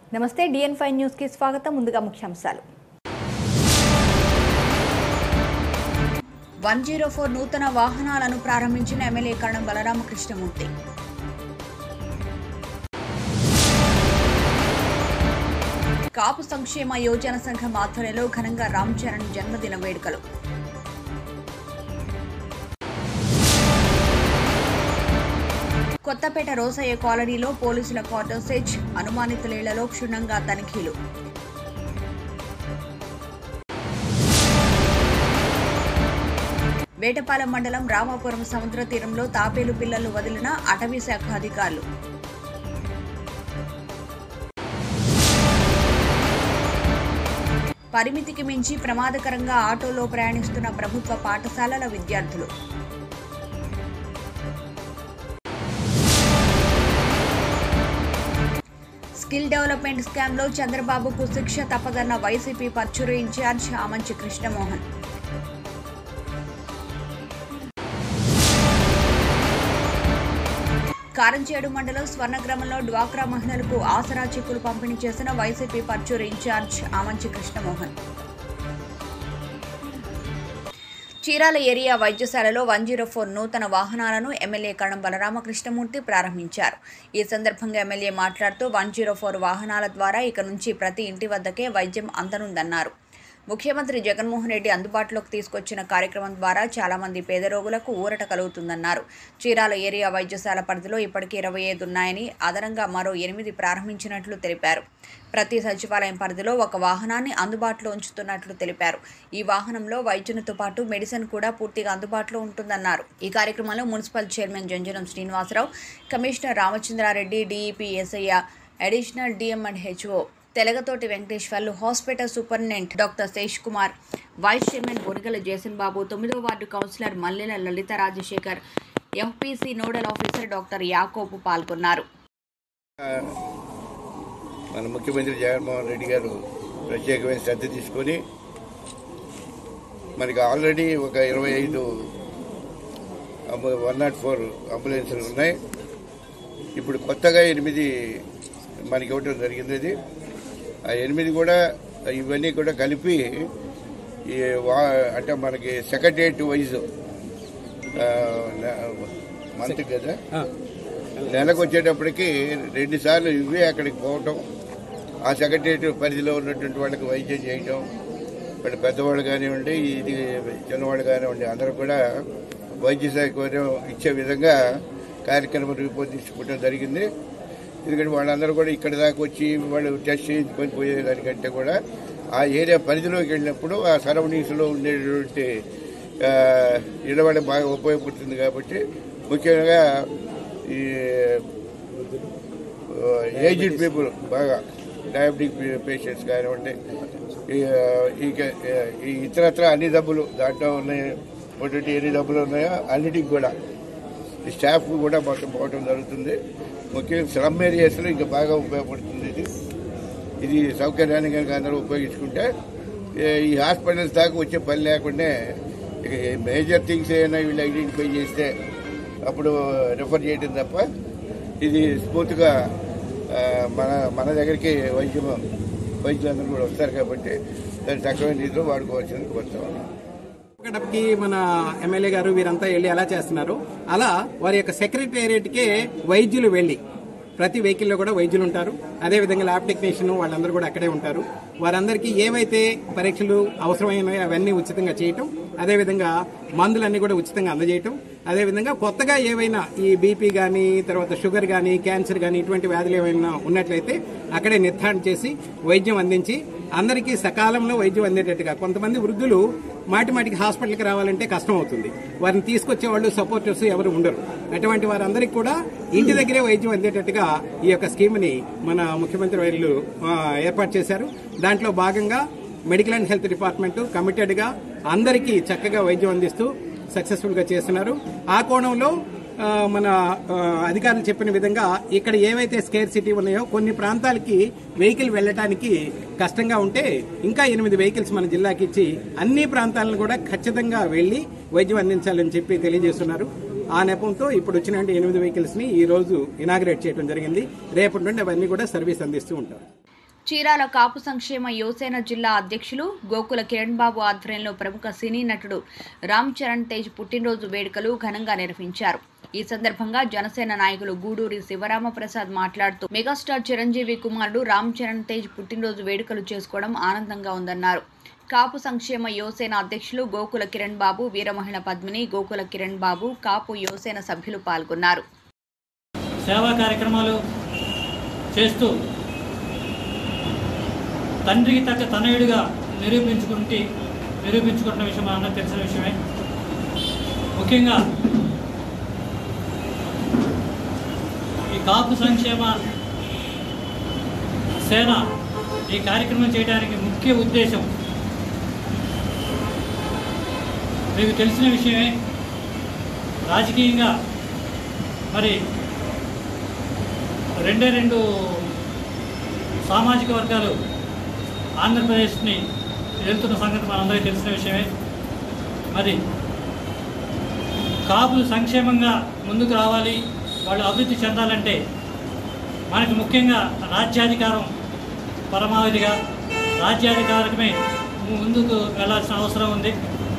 నమస్తే డిఎన్ five news కి స్వాగతం ముందుగా ముఖ్యాంశాలు వన్ జీరో ఫోర్ నూతన వాహనాలను ప్రారంభించిన ఎమ్మెల్యే కరణం బలరామకృష్ణమూర్తి కాపు సంక్షేమ యోజన సంఘం ఆధ్వర్యంలో ఘనంగా రామ్ చరణ్ జన్మదిన వేడుకలు కొత్తపేట రోసయ్య కాలనీలో పోలీసుల కార్డోసేజ్ అనుమానితులేళ్లలో క్షుణ్ణంగా తనిఖీలు వేటపాలెం మండలం రామాపురం సముద్ర తీరంలో తాపేలు పిల్లలు వదిలిన అటవీ శాఖ అధికారులు పరిమితికి మించి ప్రమాదకరంగా ఆటోలో ప్రయాణిస్తున్న ప్రభుత్వ పాఠశాలల విద్యార్థులు స్కిల్ డెవలప్మెంట్ స్కామ్లో చంద్రబాబుకు శిక్ష తప్పదన్న వైసీపీ పర్చూరు ఇన్ఛార్జ్ ఆమంచి కృష్ణమోహన్ కారంచేడు మండలం స్వర్ణగ్రామంలో డ్వాక్రా మహిళలకు ఆసరా చెక్కులు పంపిణీ చేసిన వైసీపీ పర్చూరు ఇన్ఛార్జ్ ఆమంచి కృష్ణమోహన్ చీరాల ఏరియా వైద్యశాలలో వన్ జీరో ఫోర్ నూతన వాహనాలను ఎమ్మెల్యే కణం బలరామకృష్ణమూర్తి ప్రారంభించారు ఈ సందర్భంగా ఎమ్మెల్యే మాట్లాడుతూ వన్ జీరో ఫోర్ వాహనాల ద్వారా ఇక నుంచి ప్రతి ఇంటి వద్దకే వైద్యం అందనుందన్నారు ముఖ్యమంత్రి జగన్మోహన్ రెడ్డి అందుబాటులోకి తీసుకొచ్చిన కార్యక్రమం ద్వారా చాలా మంది పేద రోగులకు ఊరట కలుగుతుందన్నారు చీరాల ఏరియా వైద్యశాల పరిధిలో ఇప్పటికే ఇరవై ఐదు ఉన్నాయని అదనంగా మరో ఎనిమిది ప్రారంభించినట్లు తెలిపారు ప్రతి సచివాలయం పరిధిలో ఒక వాహనాన్ని అందుబాటులో ఉంచుతున్నట్లు తెలిపారు ఈ వాహనంలో వైద్యునితో పాటు మెడిసిన్ కూడా పూర్తిగా అందుబాటులో ఉంటుందన్నారు ఈ కార్యక్రమంలో municipal chairman Janjanam Srinivasarao commissioner Ramachandrareddy DEP SI additional DM and HO Telagatoti Venkateswarlu hospital superintendent doctor Sesh Kumar vice chairman Bonigala Jason Babu తొమ్మిదో ward councillor Mallela Lalitha Rajasekhar FPC nodal officer doctor Yakobu పాల్గొన్నారు మన ముఖ్యమంత్రి జగన్మోహన్ రెడ్డి గారు ప్రత్యేకమైన శ్రద్ధ తీసుకొని మనకి ఆల్రెడీ ఒక ఇరవై ఐదు వన్ నాట్ ఫోర్ అంబులెన్సులు ఉన్నాయి ఇప్పుడు కొత్తగా ఎనిమిది మనకి ఇవ్వటం జరిగింది అది ఆ ఎనిమిది కూడా ఇవన్నీ కూడా కలిపి ఈ వా అంటే మనకి సెక్రటరియట్ వైజ్ మంత్ కదా నెలకు వచ్చేటప్పటికి రెండు సార్లు ఇవే అక్కడికి పోవటం ఆ సెక్రటరియట్ పరిధిలో ఉన్నటువంటి వాళ్ళకి వైద్యం చేయటం ఇప్పుడు పెద్దవాళ్ళు కానివ్వండి ఇది చిన్నవాళ్ళు కానివ్వండి అందరూ కూడా వైద్య సౌకర్యం ఇచ్చే విధంగా కార్యక్రమం రూపొందించుకోవడం జరిగింది ఎందుకంటే వాళ్ళందరూ కూడా ఇక్కడ దాకా వచ్చి వాళ్ళు టెస్ట్ చేయించుకొని పోయేదానికంటే కూడా ఆ ఏరియా పరిధిలోకి వెళ్ళినప్పుడు ఆ సరౌండింగ్స్లో ఉండేటువంటి ఆ, ఇళ్ళ వాళ్ళకి బాగా ఉపయోగపడుతుంది కాబట్టి ముఖ్యంగా ఈ ఏజ్డ్ పీపుల్ బాగా డయాబెటిక్ పేషెంట్స్ కానివ్వండి ఈ, ఇక ఈ ఇతరత్ర అన్ని డబ్బులు దాంట్లో ఉన్నాయి ఒకటి ఎన్ని డబ్బులు ఉన్నాయో అన్నిటికి కూడా ఈ స్టాఫ్ కూడా మొత్తం పోవడం జరుగుతుంది ముఖ్యంగా స్లమ్ ఏరియాస్లో ఇంకా బాగా ఉపయోగపడుతుంది ఇది ఇది సౌకర్యాన్ని కనుక అందరూ ఉపయోగించుకుంటే ఏ- ఈ హాస్పిటల్స్ దాకా వచ్చే పని లేకుండా ఇక మేజర్ థింగ్స్ ఏమైనా వీళ్ళు ఐడెంటిఫై చేస్తే అప్పుడు రిఫర్ చేయడం తప్ప ఇది స్మూత్గా ఆ, మన మన దగ్గరికి వైద్యం వైద్యులందరూ కూడా వస్తారు కాబట్టి దాన్ని తక్కువైన రీతిలో వాడుకోవాల్సింది కోరుతాం గడపకి మన ఎమ్మెల్యే గారు వీరంతా వెళ్ళి ఎలా చేస్తున్నారు అలా వారి యొక్క సెక్రటేరియట్ కే వైద్యులు వెళ్ళి ప్రతి వెహికల్లో కూడా వైద్యులు ఉంటారు అదే విధంగా ల్యాబ్ టెక్నీషియన్ వాళ్ళందరూ కూడా అక్కడే ఉంటారు వారందరికీ ఏవైతే పరీక్షలు అవసరమైనవి అవన్నీ ఉచితంగా చేయటం అదే విధంగా మందులన్నీ కూడా ఉచితంగా అందజేయటం అదే విధంగా కొత్తగా ఏవైనా ఈ బీపీ కానీ తర్వాత షుగర్ కానీ క్యాన్సర్ కానీ ఇటువంటి వ్యాధులు ఏమైనా ఉన్నట్లయితే అక్కడే నిర్ధారణ చేసి వైద్యం అందించి అందరికీ సకాలంలో వైద్యం అందేటట్టుగా కొంతమంది వృద్ధులు మాటి మాటికి హాస్పిటల్కి రావాలంటే కష్టం అవుతుంది వారిని తీసుకొచ్చే వాళ్ళు సపోర్టర్స్ ఎవరు ఉండరు అటువంటి వారందరికీ కూడా ఇంటి దగ్గరే వైద్యం అందేటట్టుగా ఈ యొక్క స్కీమ్ ని మన ముఖ్యమంత్రి వర్యులు ఆ, ఏర్పాటు చేశారు దాంట్లో భాగంగా medical and health department committed గా అందరికీ చక్కగా వైద్యం అందిస్తూ సక్సెస్ఫుల్ గా చేస్తున్నారు ఆ కోణంలో ఆ, మన ఆ, అధికారులు చెప్పిన విధంగా ఇక్కడ ఏవైతే స్కేర్ సిటీ ఉన్నాయో కొన్ని ప్రాంతాలకి వెహికల్ వెళ్ళటానికి కష్టంగా ఉంటే ఇంకా ఎనిమిది వెహికల్స్ మన జిల్లాకి ఇచ్చి అన్ని ప్రాంతాలను కూడా ఖచ్చితంగా వెళ్లి వైద్యం అందించాలని చెప్పి తెలియజేస్తున్నారు ఆ నెపంతో ఇప్పుడు వచ్చినటువంటి ఎనిమిది వెహికల్స్ ని ఈ రోజు ఇనాగ్రేట్ చేయడం జరిగింది రేపటి నుండి అవన్నీ కూడా సర్వీస్ అందిస్తూ ఉంటారు చీరాల కాపు సంక్షేమ యువసేన జిల్లా అధ్యక్షులు గోకుల కిరణ్ బాబు ఆధ్వర్యంలో ప్రముఖ సినీ నటుడు రామ్ చరణ్ తేజ్ పుట్టినరోజు వేడుకలు ఘనంగా నిర్వహించారు ఈ సందర్భంగా జనసేన నాయకులు గూడూరి శివరామప్రసాద్ మాట్లాడుతూ మెగాస్టార్ చిరంజీవి కుమారుడు రామ్ చరణ్ తేజ్ పుట్టినరోజు వేడుకలు చేసుకోవడం ఆనందంగా ఉందన్నారు కాపు సంక్షేమ యువసేన అధ్యక్షులు గోకుల కిరణ్ బాబు వీరమహిళ పద్మిని గోకుల కిరణ్ బాబు కాపు యువసేన సభ్యులు పాల్గొన్నారు సేవా కార్యక్రమాలు చేస్తూ తండ్రికి తగ్గ తనయుడిగా నిరూపించుకుంటే నిరూపించుకుంటున్న విషయం మనందరూ తెలిసిన విషయమే ముఖ్యంగా ఈ కాపు సంక్షేమ సేన ఈ కార్యక్రమం చేయడానికి ముఖ్య ఉద్దేశం మీకు తెలిసిన విషయమే రాజకీయంగా మరి రెండే రెండు సామాజిక వర్గాలు ఆంధ్రప్రదేశ్ని వెళ్తున్న సంగతి మనందరికీ తెలిసిన విషయమే మరి కాపులు సంక్షేమంగా ముందుకు రావాలి వాళ్ళు అభివృద్ధి చెందాలంటే మనకు ముఖ్యంగా రాజ్యాధికారం పరమావధిగా రాజ్యాధికారమే ముందుకు వెళ్ళాల్సిన అవసరం ఉంది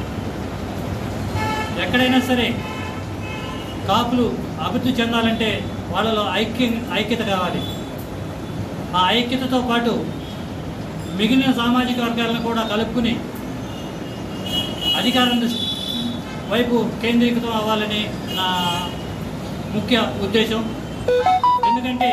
ఎక్కడైనా సరే కాపులు అభివృద్ధి చెందాలంటే వాళ్ళలో ఐక్య ఐక్యత కావాలి ఆ ఐక్యతతో పాటు మిగిలిన సామాజిక వర్గాలను కూడా కలుపుకుని అధికారం వైపు కేంద్రీకృతం అవ్వాలని నా ముఖ్య ఉద్దేశం ఎందుకంటే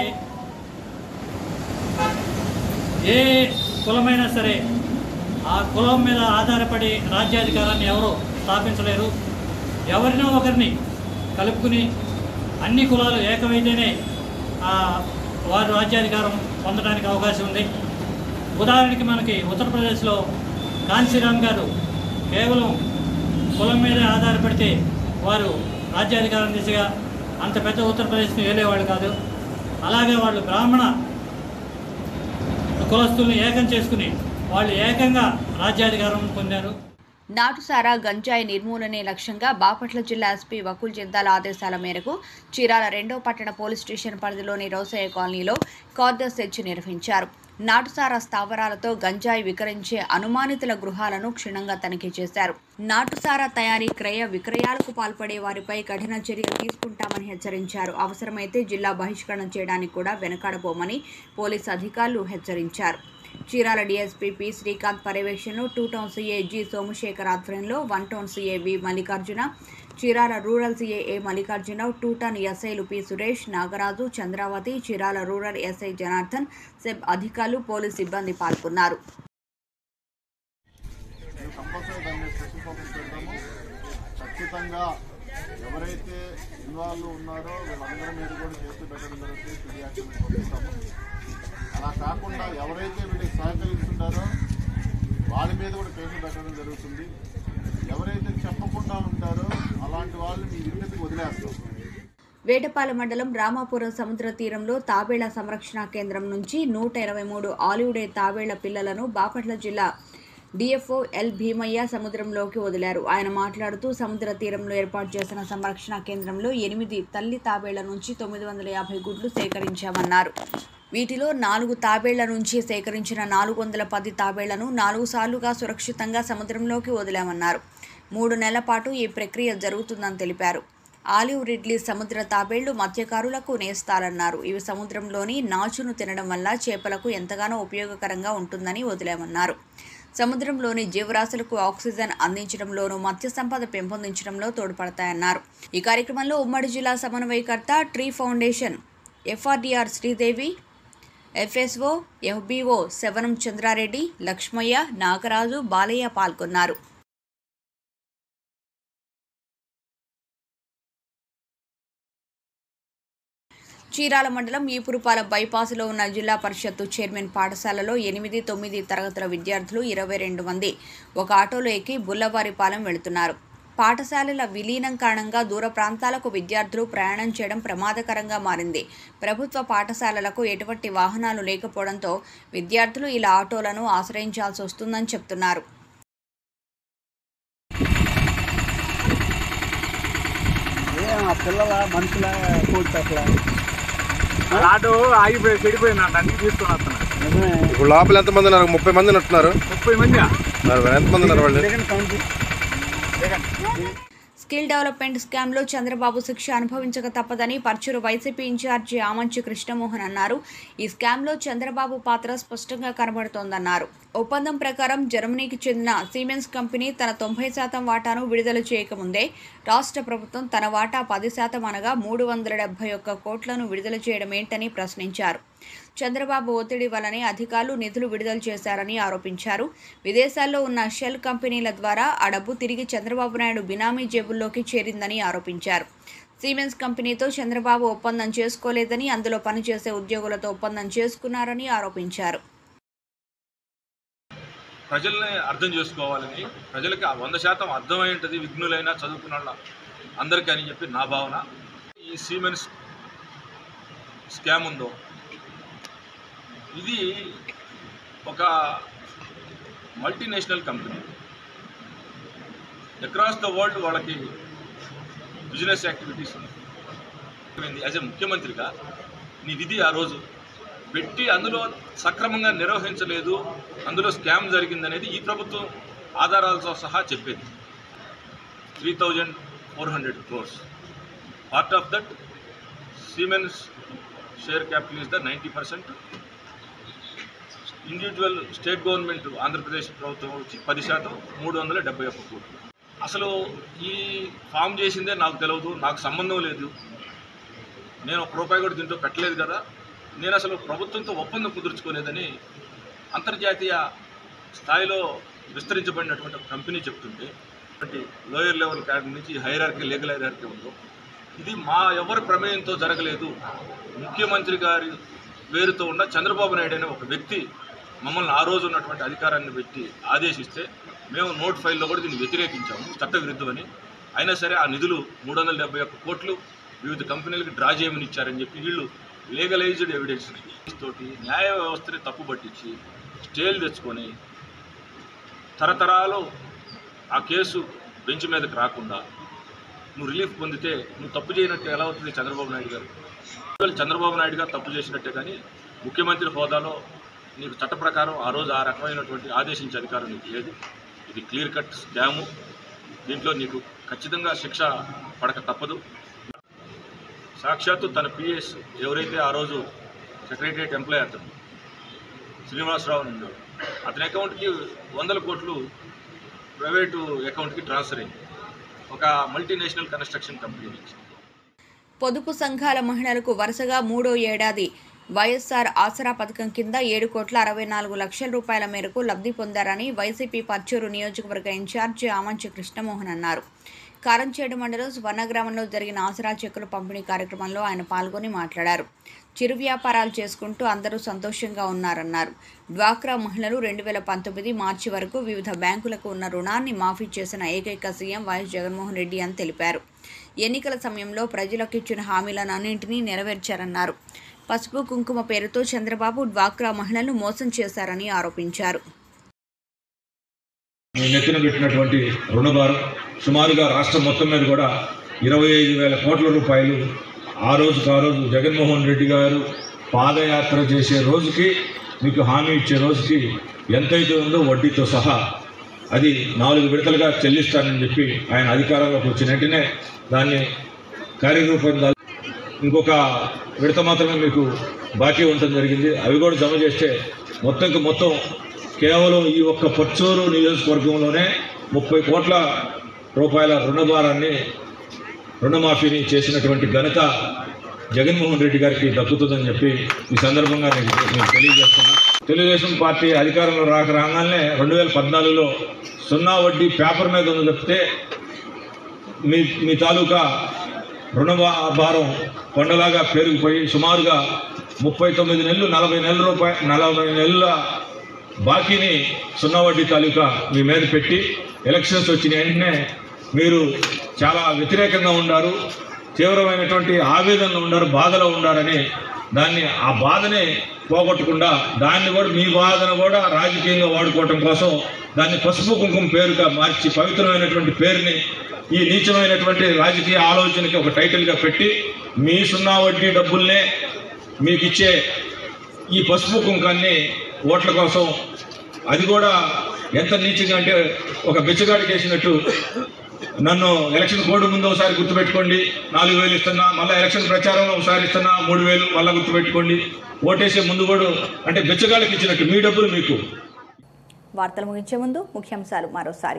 ఏ కులమైనా సరే ఆ కులం మీద ఆధారపడి రాజ్యాధికారాన్ని ఎవరో స్థాపించలేరు ఎవరినో ఒకరిని కలుపుకుని అన్ని కులాలు ఏకమైతేనే ఆ, వారు రాజ్యాధికారం పొందడానికి అవకాశం ఉంది ఉదాహరణకి మనకి ఉత్తరప్రదేశ్లో కాంశీరామ్ గారు కేవలం కులం మీదే ఆధారపడితే వారు రాజ్యాధికారం దిశగా అంత పెద్ద ఉత్తరప్రదేశ్ని ఏలేవాళ్ళు కాదు అలాగే వాళ్ళు బ్రాహ్మణ కులస్తుల్ని ఏకం చేసుకుని వాళ్ళు ఏకంగా రాజ్యాధికారం పొందారు నాటుసారా గంజాయి నిర్మూలనే లక్ష్యంగా బాపట్ల జిల్లా ఎస్పీ వకుల్ జిందాల్ ఆదేశాల మేరకు చీరాల రెండో పట్టణ పోలీస్ స్టేషన్ పరిధిలోని రోసయ్య కాలనీలో కార్డర్ సెర్చ్ నిర్వహించారు నాటుసారా స్థావరాలతో గంజాయి వికరించే అనుమానితుల గృహాలను క్షుణ్ణంగా తనిఖీ చేశారు నాటుసారా తయారీ క్రయ విక్రయాలకు పాల్పడే వారిపై కఠిన చర్యలు తీసుకుంటామని హెచ్చరించారు అవసరమైతే జిల్లా బహిష్కరణ చేయడానికి కూడా వెనకాడబోమని పోలీసు అధికారులు హెచ్చరించారు చీరాల డీఎస్పీ పి శ్రీకాంత్ పర్యవేక్షణలో two town CI G Somasekhar ఆధ్వర్యంలో one town CI V Mallikarjuna Chirala rural CI A Mallikarjuna two town ఎస్ఐలు P Suresh Nagaraju Chandravati Chirala rural SI Janardhan SEB అధికారులు పోలీస్ సిబ్బంది పాల్గొన్నారు మేము కంపల్సరీ దాని మీద స్పెషల్ ఫోకస్ పెడతాము ఖచ్చితంగా ఎవరైతే ఇన్వాల్వ్ ఉన్నారో వీళ్ళందరి మీద కూడా కేసులు పెట్టడం జరుగుతుంది సిడి యాక్షన్ పంపిస్తాము అలా కాకుండా ఎవరైతే వీళ్ళకి సహకరిస్తుంటారో వాళ్ళ మీద కూడా కేసులు పెట్టడం జరుగుతుంది ఎవరైతే చెప్పకుండా ఉంటారో అలాంటి వాళ్ళని మీ ఇంటికి వదిలేస్తాం వేటపాల మండలం రామాపురం సముద్ర తీరంలో తాబేళ్ల సంరక్షణ కేంద్రం నుంచి నూట ఇరవై మూడు ఆలివుడే తాబేళ్ల పిల్లలను బాపట్ల జిల్లా డిఎఫ్ఓ ఎల్ భీమయ్య సముద్రంలోకి వదిలారు ఆయన మాట్లాడుతూ సముద్ర తీరంలో ఏర్పాటు చేసిన సంరక్షణ కేంద్రంలో ఎనిమిది తల్లి తాబేళ్ల నుంచి తొమ్మిది వందల యాభై గుడ్లు సేకరించామన్నారు వీటిలో నాలుగు తాబేళ్ల నుంచి సేకరించిన నాలుగు వందల పది తాబేళ్లను నాలుగు సార్లుగా సురక్షితంగా సముద్రంలోకి వదిలామన్నారు మూడు నెలల పాటు ఈ ప్రక్రియ జరుగుతుందని తెలిపారు ఆలివ్ రిడ్లీ సముద్ర తాబేళ్లు మత్స్యకారులకు నేస్తాలన్నారు ఇవి సముద్రంలోని నాచును తినడం వల్ల చేపలకు ఎంతగానో ఉపయోగకరంగా ఉంటుందని వదిలామన్నారు సముద్రంలోని జీవరాశులకు ఆక్సిజన్ అందించడంలోనూ మత్స్య సంపద పెంపొందించడంలో తోడ్పడతాయన్నారు ఈ కార్యక్రమంలో ఉమ్మడి జిల్లా సమన్వయకర్త tree foundation FRDR Sridevi FSO FBO Savanam Chandrareddy Lakshmaiah Nagaraju Balaiah పాల్గొన్నారు చీరాల మండలం ఈపురుపాల బైపాసులో ఉన్న జిల్లా పరిషత్తు చైర్మన్ పాఠశాలలో ఎనిమిది తొమ్మిది తరగతుల విద్యార్థులు ఇరవై రెండు మంది ఒక ఆటోలో ఎక్కి బుల్లవారిపాలెం వెళుతున్నారు పాఠశాలల విలీనం కారణంగా దూర ప్రాంతాలకు విద్యార్థులు ప్రయాణం చేయడం ప్రమాదకరంగా మారింది ప్రభుత్వ పాఠశాలలకు ఎటువంటి వాహనాలు లేకపోవడంతో విద్యార్థులు ఇలా ఆటోలను ఆశ్రయించాల్సి వస్తుందని చెప్తున్నారు ఆ పిల్లల మనుషుల కోటి అట్లా ఆటో ఆగిపోయి చెడిపోయింది అంట అన్ని తీసుకొని వస్తున్నా ఇప్పుడు లోపల ఎంతమంది ఉన్నారు ముప్పై మంది ఉన్నట్టున్నారు ముప్పై మంది మరి ఎంతమంది ఉన్నారు వాళ్ళు స్కిల్ డెవలప్మెంట్ స్కామ్లో చంద్రబాబు శిక్ష అనుభవించక తప్పదని పర్చూరు వైసీపీ ఇన్ఛార్జి ఆమంచి కృష్ణమోహన్ అన్నారు ఈ స్కామ్లో చంద్రబాబు పాత్ర స్పష్టంగా కనబడుతోందన్నారు ఒప్పందం ప్రకారం జర్మనీకి చెందిన సీమెన్స్ కంపెనీ తన తొంభై శాతం వాటాను విడుదల చేయకముందే రాష్ట్ర ప్రభుత్వం తన వాటా పది శాతం అనగా మూడు వందల డెబ్బై ఒక్క కోట్లను విడుదల చేయడం ఏంటని ప్రశ్నించారు చంద్రబాబు ఒత్తిడి వల్లనే అధికారులు నిధులు విడుదల చేశారని ఆరోపించారు విదేశాల్లో ఉన్న షెల్ కంపెనీల ద్వారా ఆ డబ్బు తిరిగి చంద్రబాబు నాయుడు బినామీ జేబుల్లోకి చేరిందని ఆరోపించారు సీమెన్స్ కంపెనీతో చంద్రబాబు ఒప్పందం చేసుకోలేదని అందులో పనిచేసే ఉద్యోగులతో ఒప్పందం చేసుకున్నారని ఆరోపించారు ప్రజల్ని అర్థం చేసుకోవాలని ప్రజలకి ఆ వంద శాతం అర్థమై ఉంటుంది విఘ్నులైనా చదువుకున్న వాళ్ళ అందరికీ అని చెప్పి నా భావన ఈ సీమెన్స్ స్కామ్ ఉందో ఇది ఒక multinational company across the world వాళ్ళకి బిజినెస్ యాక్టివిటీస్ ఉన్నాయి యాజ్ ఎ ముఖ్యమంత్రిగా నీ విధి ఆ రోజు పెట్టి అందులో సక్రమంగా నిర్వహించలేదు అందులో స్కామ్ జరిగిందనేది ఈ ప్రభుత్వం ఆధారాలతో సహా చెప్పేది three thousand four hundred crores part of that siemens share capital is the ninety percent individual state government Andhra Pradesh ప్రభుత్వం వచ్చి పది శాతం మూడు వందల డెబ్బై ఒక్క కోట్లు అసలు ఈ ఫామ్ చేసిందే నాకు తెలియదు నాకు సంబంధం లేదు నేను ఒక రూపాయి కూడా దీంట్లో కట్టలేదు కదా నేను అసలు ప్రభుత్వంతో ఒప్పందం కుదుర్చుకోలేదని అంతర్జాతీయ స్థాయిలో విస్తరించబడినటువంటి ఒక కంపెనీ చెప్తుంటే అంటే లోయర్ లెవెల్ క్యాడర్ నుంచి హైరార్కీ లీగల్ హైరార్కీ ఉందో ఇది మా ఎవరి ప్రమేయంతో జరగలేదు ముఖ్యమంత్రి గారి పేరుతో ఉన్న చంద్రబాబు నాయుడు అనే ఒక వ్యక్తి మమ్మల్ని ఆ రోజు ఉన్నటువంటి అధికారాన్ని పెట్టి ఆదేశిస్తే మేము నోట్ ఫైల్లో కూడా దీన్ని వ్యతిరేకించాము చట్టవిరుద్ధమని అయినా సరే ఆ నిధులు మూడు వందల డెబ్బై ఒక్క కోట్లు వివిధ కంపెనీలకు డ్రా చేయమని ఇచ్చారని చెప్పి వీళ్ళు లీగలైజ్డ్ ఎవిడెన్స్ తోటి న్యాయ వ్యవస్థని తప్పు పట్టించి స్టేలు తెచ్చుకొని తరతరాలు ఆ కేసు బెంచ్ మీదకి రాకుండా నువ్వు రిలీఫ్ పొందితే నువ్వు తప్పు చేయనట్టు ఎలా అవుతుంది చంద్రబాబు నాయుడు గారు ఒకవేళ చంద్రబాబు నాయుడు గారు తప్పు చేసినట్టే కానీ ముఖ్యమంత్రి హోదాలో నీకు చట్ట ప్రకారం ఆ రోజు ఆ రకమైనటువంటి ఆదేశించే అధికారం నీకు లేదు ఇది క్లియర్ కట్ స్కాము దీంట్లో నీకు ఖచ్చితంగా శిక్ష పడక తప్పదు సాక్షాత్తు తన పిఎస్ ఎవరైతే ఆ రోజు సెక్రటరియట్ ఎంప్లాయ్ అతను శ్రీనివాసరావు ఉన్నాడు అతని అకౌంట్కి వందల కోట్లు ప్రైవేటు అకౌంట్కి ట్రాన్స్ఫర్ అయింది ఒక మల్టీనేషనల్ కన్స్ట్రక్షన్ కంపెనీ నుంచి పొదుపు సంఘాల మహిళలకు వరుసగా మూడో ఏడాది వైఎస్ఆర్ ఆసరా పథకం కింద ఏడు కోట్ల అరవై నాలుగు లక్షల రూపాయల మేరకు లబ్ధి పొందారని వైసీపీ పర్చూరు నియోజకవర్గ ఇన్ఛార్జి ఆమంచి కృష్ణమోహన్ అన్నారు కారంచేడు మండలం స్వర్ణ గ్రామంలో జరిగిన ఆసరా చెక్కుల పంపిణీ కార్యక్రమంలో ఆయన పాల్గొని మాట్లాడారు చిరు వ్యాపారాలు చేసుకుంటూ అందరూ సంతోషంగా ఉన్నారన్నారు డ్వాక్రా మహిళలు రెండు వేల పంతొమ్మిది మార్చి వరకు వివిధ బ్యాంకులకు ఉన్న రుణాన్ని మాఫీ చేసిన ఏకైక సీఎం వైఎస్ జగన్మోహన్ రెడ్డి అని తెలిపారు ఎన్నికల సమయంలో ప్రజలకు ఇచ్చిన హామీలన్నింటినీ నెరవేర్చారన్నారు పసుపు కుంకుమ పేరుతో చంద్రబాబు డ్వాక్రా మహిళలను మోసం చేశారని ఆరోపించారు మీ నెత్తిన పెట్టినటువంటి రుణభారం సుమారుగా రాష్ట్రం మొత్తం మీద కూడా ఇరవై ఐదు వేల కోట్ల రూపాయలు ఆ రోజుకు ఆ రోజు జగన్మోహన్ రెడ్డి గారు పాదయాత్ర చేసే రోజుకి మీకు హామీ ఇచ్చే రోజుకి ఎంతైతే ఉందో వడ్డీతో సహా అది నాలుగు విడతలుగా చెల్లిస్తానని చెప్పి ఆయన అధికారంలోకి వచ్చిన వెంటనే దాన్ని కార్యరూపం దాల్- ఇంకొక విడత మాత్రమే మీకు బాకీ ఉండటం జరిగింది అవి కూడా జమ చేస్తే మొత్తంకి మొత్తం కేవలం ఈ ఒక్క పచ్చూరు నియోజకవర్గంలోనే ముప్పై కోట్ల రూపాయల రుణభారాన్ని రుణమాఫీని చేసినటువంటి ఘనత జగన్మోహన్ రెడ్డి గారికి దక్కుతుందని చెప్పి ఈ సందర్భంగా నేను నేను తెలియజేస్తున్నా తెలుగుదేశం పార్టీ అధికారంలో రాక రాగానే రెండు వేల పద్నాలుగులో సున్నా వడ్డీ పేపర్ మీద ఉంది తప్పితే మీ మీ తాలూకా రుణ భారం కొండలాగా పెరిగిపోయి సుమారుగా ముప్పై తొమ్మిది నెలలు నలభై నెలల రూపాయ నలభై నెలల బాకీని సున్నా వడ్డీ తాలూకా మీ మీద పెట్టి ఎలక్షన్స్ వచ్చిన వెంటనే మీరు చాలా వ్యతిరేకంగా ఉన్నారు తీవ్రమైనటువంటి ఆవేదనలో ఉన్నారు బాధలో ఉన్నారని దాన్ని ఆ బాధని పోగొట్టకుండా దాన్ని కూడా మీ బాధను కూడా రాజకీయంగా వాడుకోవటం కోసం దాన్ని పసుపు కుంకుమ పేరుగా మార్చి పవిత్రమైనటువంటి పేరుని ఈ నీచమైనటువంటి రాజకీయ ఆలోచనకి ఒక టైటిల్గా పెట్టి మీ సున్నా వడ్డీ డబ్బుల్నే మీకు ఇచ్చే ఈ పసుపు కుంకాన్ని ఓట్ల కోసం అది కూడా ఎంత నీచంగా అంటే ఒక బిచ్చగాడికి వేసినట్టు నన్ను ఎలక్షన్ కోడ్ ముందు ఒకసారి గుర్తుపెట్టుకోండి నాలుగు వేలు ఇస్తున్నా మళ్ళీ ఎలక్షన్ ప్రచారంలో ఒకసారి ఇస్తున్నా మూడు వేలు మళ్ళీ గుర్తుపెట్టుకోండి ఓటేసే ముందు కూడా అంటే బిచ్చగాడికి ఇచ్చినట్టు మీ డబ్బులు మీకు వార్తలు ముగించే ముందు ముఖ్యాంశాలు మరోసారి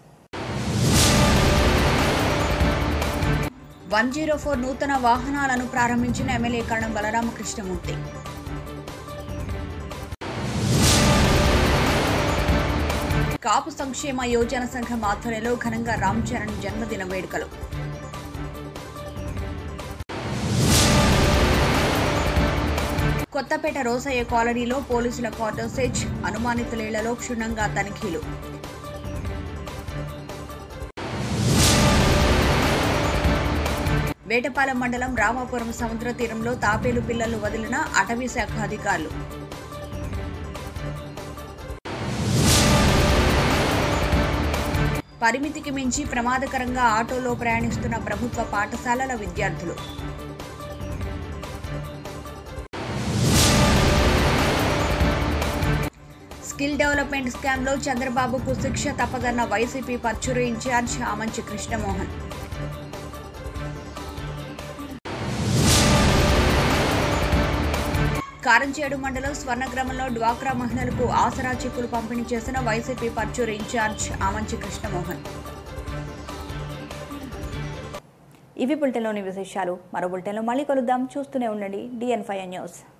వన్ జీరో ఫోర్ నూతన వాహనాలను ప్రారంభించిన ఎమ్మెల్యే కరణం బలరామకృష్ణమూర్తి కాపు సంక్షేమ యోజన సంఘం ఆధ్వర్యంలో ఘనంగా రామ్ చరణ్ జన్మదిన వేడుకలు కొత్తపేట రోసయ్య కాలనీలో పోలీసుల కార్డోసేజ్ అనుమానితులేళ్లలో క్షుణ్ణంగా తనిఖీలు వేటపాలెం మండలం రామాపురం సముద్ర తీరంలో తాపేలు పిల్లలు వదిలిన అటవీ శాఖ అధికారులు పరిమితికి మించి ప్రమాదకరంగా ఆటోలో ప్రయాణిస్తున్న ప్రభుత్వ పాఠశాలల విద్యార్థులు స్కిల్ డెవలప్మెంట్ స్కామ్లో చంద్రబాబుకు శిక్ష తప్పదన్న వైసీపీ పర్చూరు ఇన్ఛార్జ్ ఆమంచి కృష్ణమోహన్ కారంచేడు మండలం స్వర్ణగ్రామంలో డ్వాక్రా మహిళలకు ఆసరా చెక్కులు పంపిణీ చేసిన వైసీపీ పర్చూరు ఇన్ఛార్జ్ ఆమంచి కృష్ణమోహన్ ఇవి బులెటిన్లోని విశేషాలు మరో బులెటిన్లో మళ్ళీ కలుద్దాం చూస్తూనే ఉండండి డిఎన్ ఫైవ్ న్యూస్